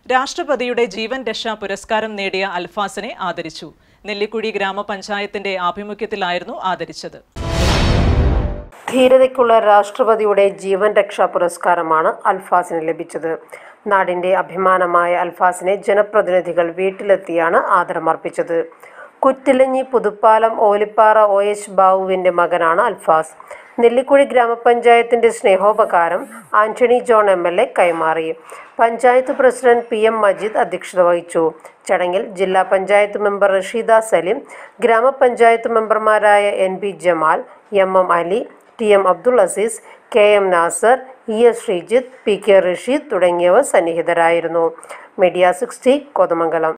രാഷ്ട്രപതിയുടെ ജീവൻ രക്ഷാ പുരസ്കാരം നേടിയ അൽഫാസിനെ ആദരിച്ചു നെല്ലിക്കുഴി ഗ്രാമപഞ്ചായത്തിന്റെ ആഭിമുഖ്യത്തിലായിരുന്നു ആദരിച്ചത് ധീരതയ്ക്കുള്ള രാഷ്ട്രപതിയുടെ ജീവൻ രക്ഷാ പുരസ്കാരമാണ് അൽഫാസിന് ലഭിച്ചത് നാടിന്റെ അഭിമാനമായ അൽഫാസിനെ ജനപ്രതിനിധികൾ വീട്ടിലെത്തിയാണ് ആദരമർപ്പിച്ചത് കുറ്റിലഞ്ഞി പുതുപ്പാലം ഓലിപ്പാറ ഒ എച്ച് ബാബുവിന്റെ മകനാണ് അൽഫാസ് നെല്ലിക്കുഴി ഗ്രാമപഞ്ചായത്തിന്റെ സ്നേഹോപകാരം Antony John M L A കൈമാറി panchayat president P M Majeed അധ്യക്ഷത വഹിച്ചു ചടങ്ങിൽ ജില്ലാ പഞ്ചായത്ത് മെമ്പർ റഷീദ സലിം ഗ്രാമപഞ്ചായത്ത് മെമ്പർമാരായ N P Jamal M M Ali T M Abdul Aziz K M Nasar E S Sreejith P K Rasheed തുടങ്ങിയവർ സന്നിഹിതരായിരുന്നു മീഡിയ സിക്സ്റ്റി കോതമംഗലം